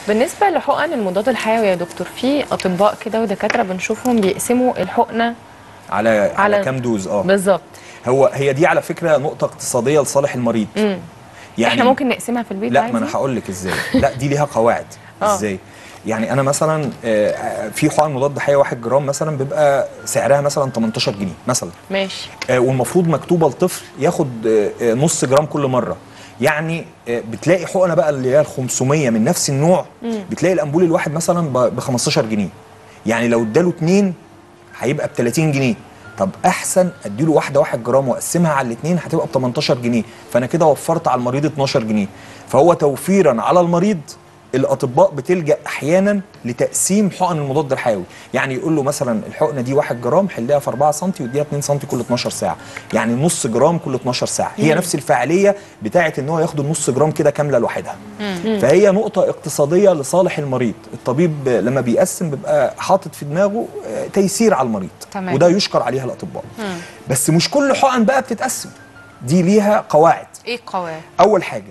بالنسبه لحقن المضاد الحيوي يا دكتور في اطباء كده ودكاتره بنشوفهم بيقسموا الحقنه على على, على- على كام دوز اه بالظبط هو هي دي على فكره نقطه اقتصاديه لصالح المريض مم. يعني احنا ممكن نقسمها في البيت لا عادي ما انا هقول لك ازاي لا دي ليها قواعد آه. ازاي يعني انا مثلا آه، في حقن مضاد حيوي 1 جرام مثلا بيبقى سعرها مثلا 18 جنيه مثلا ماشي آه، والمفروض مكتوبه لطفل ياخد آه، آه، نص جرام كل مره يعني آه، بتلاقي حقنه بقى اللي هي ال 500 من نفس النوع بتلاقي الامبول الواحد مثلا ب 15 جنيه يعني لو اداله اتنين هيبقى ب 30 جنيه طب احسن اديله واحده 1 جرام واقسمها على الاثنين هتبقى ب 18 جنيه فانا كده وفرت على المريض 12 جنيه فهو توفيرا على المريض الاطباء بتلجا احيانا لتقسيم حقن المضاد الحيوي يعني يقول له مثلا الحقنه دي 1 جرام حلها في 4 سم واديها 2 سم كل 12 ساعه يعني نص جرام كل 12 ساعه هي نفس الفاعليه بتاعه ان هو ياخد النص جرام كده كامله لوحدها فهي نقطه اقتصاديه لصالح المريض الطبيب لما بيقسم بيبقى حاطط في دماغه آه، تيسير على المريض تمام. وده يشكر عليها الاطباء بس مش كل حقن بقى بتتقسم دي ليها قواعد ايه القواعد اول حاجه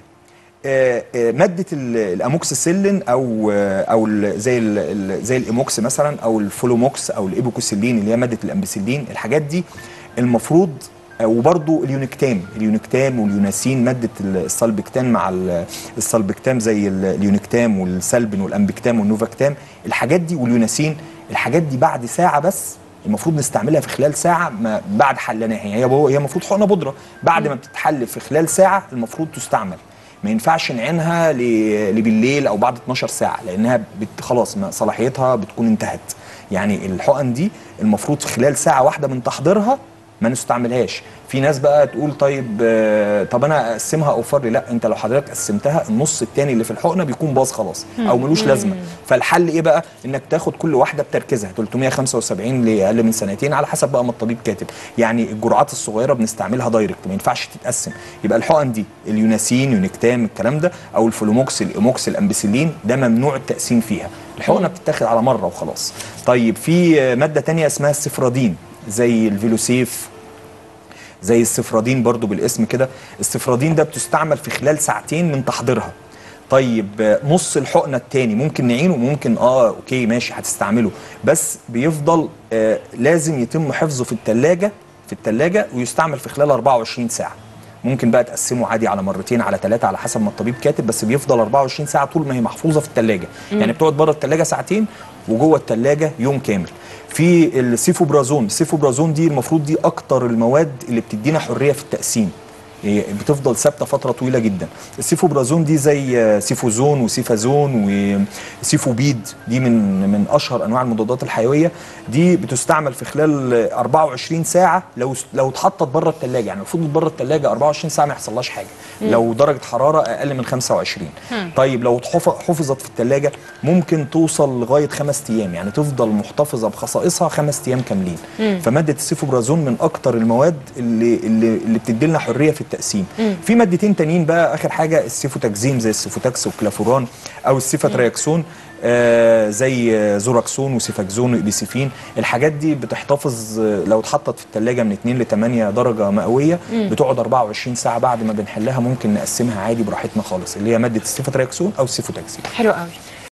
آه، آه، ماده ال- الاموكسيسيلين او آه، او ال- زي ال- ال- زي الايموكس مثلا او الفولوموكس او الايبوكوسيلين اللي هي ماده الامبيسيلين الحاجات دي المفروض آه، وبرضو اليونكتام اليونكتام واليوناسين ماده السلبكتام مع ال- السلبكتام زي ال- اليونكتام والسلبن والامبكتام والنوفاكتام الحاجات دي واليوناسين الحاجات دي بعد ساعه بس المفروض نستعملها في خلال ساعه ما بعد حلناها هي هي المفروض حقنه بودره بعد ما بتتحل في خلال ساعه المفروض تستعمل ما ينفعش نعينها ل- لبالليل او بعد 12 ساعه لانها بت خلاص ما صلاحيتها بتكون انتهت يعني الحقن دي المفروض في خلال ساعه واحده من تحضيرها ما نستعملهاش في ناس بقى تقول طيب آه، طب انا اقسمها او فري لا انت لو حضرتك قسمتها النص التاني اللي في الحقنه بيكون باظ خلاص او ملوش لازمه فالحل ايه بقى انك تاخد كل واحده بتركيزها 375 لاقل من سنتين على حسب بقى ما الطبيب كاتب يعني الجرعات الصغيره بنستعملها دايركت ما ينفعش تتقسم يبقى الحقن دي اليوناسين يونكتام الكلام ده او الفلوموكس الايموكس الامبيسيلين ده ممنوع التقسيم فيها الحقنه بتتاخد على مره وخلاص طيب في آه، ماده تانية اسمها السفرادين زي الفيلوسيف زي السفرادين برضو بالاسم كده السفرادين ده بتستعمل في خلال ساعتين من تحضيرها طيب آه، نص الحقنه التاني ممكن نعينه ممكن اه اوكي ماشي هتستعمله بس بيفضل آه لازم يتم حفظه في التلاجة في التلاجة ويستعمل في خلال 24 ساعه ممكن بقى تقسمه عادي على مرتين على ثلاثه على حسب ما الطبيب كاتب بس بيفضل 24 ساعه طول ما هي محفوظه في الثلاجه يعني بتقعد بره الثلاجه ساعتين وجوه الثلاجه يوم كامل في السيفوبرازون السيفوبرازون دي المفروض دي اكتر المواد اللي بتدينا حريه في التقسيم هي بتفضل ثابته فتره طويله جدا السيفوبرازون دي زي سيفوزون وسيفازون وسيفوبيد دي من من اشهر انواع المضادات الحيويه دي بتستعمل في خلال 24 ساعه لو لو اتحطت بره الثلاجه يعني المفروض بره الثلاجه 24 ساعه ما يحصلهاش حاجه لو درجه حراره اقل من 25 طيب لو اتحف- حفظت في الثلاجه ممكن توصل لغايه خمس ايام يعني تفضل محتفظه بخصائصها خمس ايام كاملين فماده السيفوبرازون من اكتر المواد اللي اللي, اللي بتدي لنا حريه في التقسيم في مادتين تانيين بقى اخر حاجه السيفوتاكزيم زي السيفوتاكس والكلافوران او السيفاترياكسون آه زي آه، زوراكسون وسيفاكزون وإبيسيفين الحاجات دي بتحتفظ آه، لو اتحطت في الثلاجه من 2 ل 8 درجه مئويه بتقعد 24 ساعه بعد ما بنحلها ممكن نقسمها عادي براحتنا خالص اللي هي ماده السيفاترياكسون او السيفوتاكسين حلو قوي